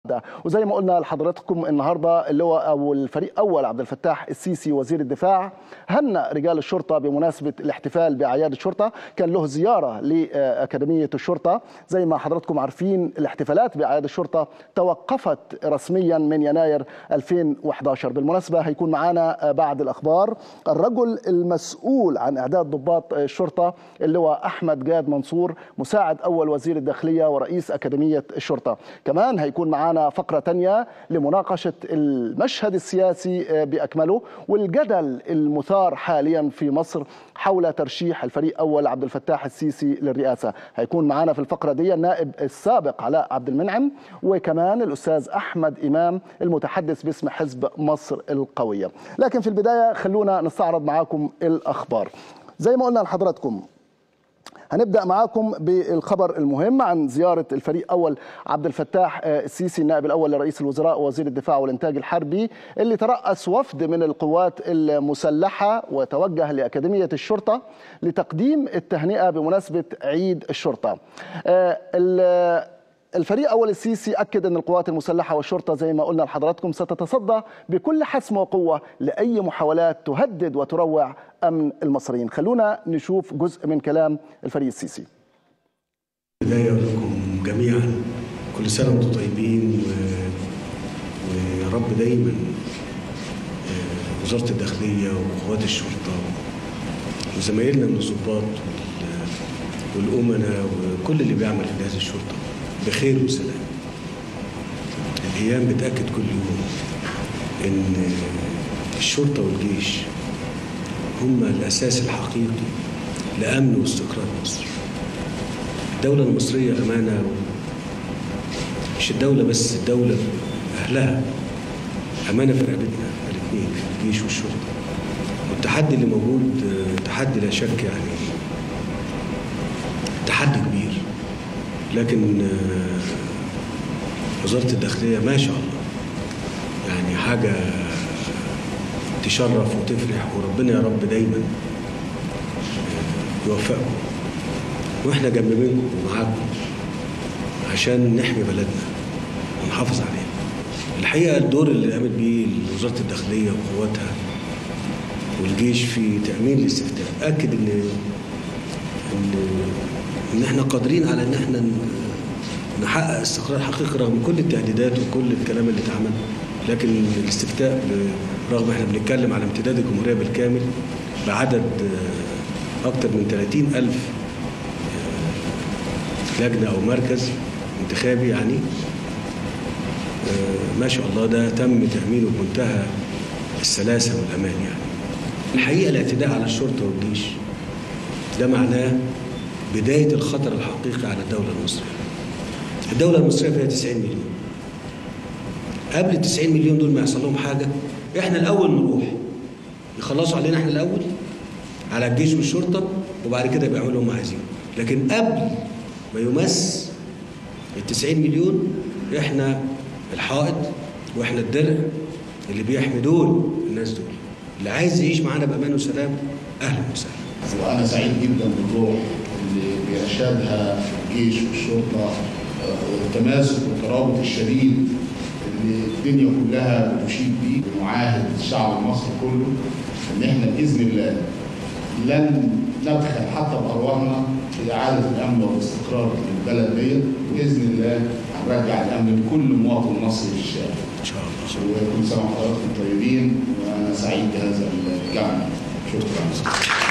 وزي ما قلنا لحضراتكم النهارده اللي هو او الفريق اول عبد الفتاح السيسي وزير الدفاع هنأ رجال الشرطه بمناسبه الاحتفال باعياد الشرطه كان له زياره لاكاديميه الشرطه زي ما حضراتكم عارفين الاحتفالات باعياد الشرطه توقفت رسميا من يناير 2011 بالمناسبه هيكون معانا بعد الاخبار الرجل المسؤول عن اعداد ضباط الشرطه اللي هو احمد جاد منصور مساعد اول وزير الداخليه ورئيس اكاديميه الشرطه كمان هيكون معانا معنا فقرة تانية لمناقشة المشهد السياسي بأكمله والجدل المثار حاليا في مصر حول ترشيح الفريق أول عبد الفتاح السيسي للرئاسة هيكون معنا في الفقرة دي النائب السابق علاء عبد المنعم وكمان الأستاذ أحمد إمام المتحدث باسم حزب مصر القوية لكن في البداية خلونا نستعرض معاكم الأخبار زي ما قلنا لحضراتكم هنبدا معاكم بالخبر المهم عن زياره الفريق اول عبد الفتاح السيسي النائب الاول لرئيس الوزراء ووزير الدفاع والانتاج الحربي اللي تراس وفد من القوات المسلحه وتوجه لاكاديميه الشرطه لتقديم التهنئه بمناسبه عيد الشرطه. الفريق اول السيسي اكد ان القوات المسلحه والشرطه زي ما قلنا لحضراتكم ستتصدى بكل حسم وقوه لاي محاولات تهدد وتروع امن المصريين خلونا نشوف جزء من كلام الفريق السيسي بدايه لكم جميعا كل سنه وانتم طيبين و... ويا رب دايما وزاره الداخليه وقوات الشرطه وزمايلنا من الضباط والامناء وكل اللي بيعمل في جهاز الشرطه بخير وسلام الايام بتاكد كل يوم ان الشرطه والجيش هم الاساس الحقيقي لامن واستقرار مصر الدوله المصريه امانه مش الدوله بس الدوله اهلها امانه في رقبتنا الاثنين الجيش والشرطه والتحدي اللي موجود تحدي لا شك يعني تحدي كبير لكن وزارة الداخلية ما شاء الله يعني حاجة تشرف وتفرح وربنا يا رب دايما يوفقكم واحنا جنب منكم ومعاكم عشان نحمي بلدنا ونحافظ عليها الحقيقة الدور اللي قامت بيه وزارة الداخلية وقواتها والجيش في تأمين الاستفتاء أكد إن إن ان احنا قادرين على ان احنا نحقق استقرار حقيقي رغم كل التهديدات وكل الكلام اللي اتعمل لكن الاستفتاء رغم احنا بنتكلم على امتداد الجمهوريه بالكامل بعدد اكثر من 30 الف لجنه او مركز انتخابي يعني ما شاء الله ده تم تامينه بمنتهى السلاسه والامان يعني الحقيقه الاعتداء على الشرطه والجيش ده معناه بداية الخطر الحقيقي على الدولة المصرية الدولة المصرية فيها 90 مليون قبل ال 90 مليون دول ما يحصل لهم حاجة احنا الأول نروح يخلصوا علينا احنا الأول على الجيش والشرطة وبعد كده بيعملوا اللي هم عايزينه لكن قبل ما يمس ال 90 مليون احنا الحائط واحنا الدرع اللي بيحمي دول الناس دول اللي عايز يعيش معانا بأمان وسلام أهلا وسهلا وأنا سعيد جدا بالروح اللي بيرشدها الجيش والشرطه والتماسك والترابط الشديد اللي الدنيا كلها بتشيد بيه ونعاهد الشعب المصري كله ان احنا باذن الله لن نبخل حتى بارواحنا في اعاده الامن والاستقرار للبلد ديت باذن الله هنرجع الامن لكل مواطن مصري في الشارع. ان شاء الله وكل سنه وحضراتكم طيبين وانا سعيد بهذا الجمع شكرا.